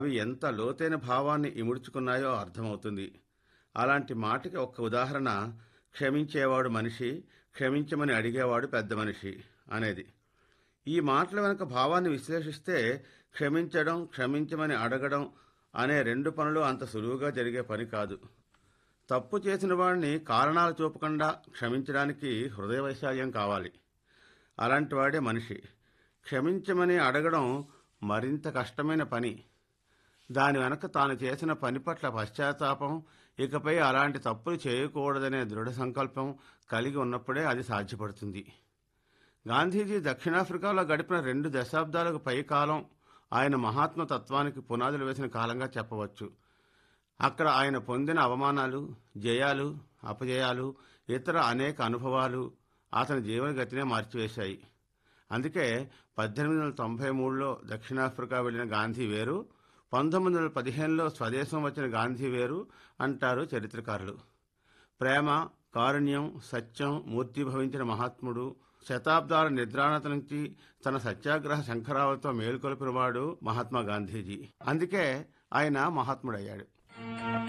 అవి ఎంత లోతైన భావాన్ని ఇముడ్చుకున్నాయో అర్థమవుతుంది అలాంటి మాటకి ఒక్క ఉదాహరణ క్షమించేవాడు మనిషి క్షమించమని అడిగేవాడు పెద్ద మనిషి అనేది ఈ మాటల వెనుక భావాన్ని విశ్లేషిస్తే క్షమించడం క్షమించమని అడగడం అనే రెండు పనులు అంత సులువుగా జరిగే పని కాదు తప్పు చేసిన వాడిని కారణాలు చూపకుండా క్షమించడానికి హృదయ వైశాల్యం కావాలి అలాంటి వాడే మనిషి క్షమించమని అడగడం మరింత కష్టమైన పని దాని వెనక తాను చేసిన పని పట్ల పశ్చాత్తాపం ఇకపై అలాంటి తప్పులు చేయకూడదనే దృఢ సంకల్పం కలిగి ఉన్నప్పుడే అది సాధ్యపడుతుంది గాంధీజీ దక్షిణాఫ్రికాలో గడిపిన రెండు దశాబ్దాలకు పై కాలం ఆయన మహాత్మ తత్వానికి పునాదులు వేసిన కాలంగా చెప్పవచ్చు అక్కడ ఆయన పొందిన అవమానాలు జయాలు అపజయాలు ఇతర అనేక అనుభవాలు అతని జీవనగతినే మార్చివేశాయి అందుకే పద్దెనిమిది వందల తొంభై మూడులో దక్షిణాఫ్రికా వెళ్ళిన గాంధీ వేరు పంతొమ్మిది వందల పదిహేనులో స్వదేశం వచ్చిన గాంధీ వేరు అంటారు చరిత్రకారులు ప్రేమ కారుణ్యం సత్యం మూర్తిభవించిన మహాత్ముడు శతాబ్దాల నిద్రాణత నుంచి తన సత్యాగ్రహ శంఖరావుతో మేలుకొల్పినవాడు మహాత్మా గాంధీజీ అందుకే ఆయన మహాత్ముడయ్యాడు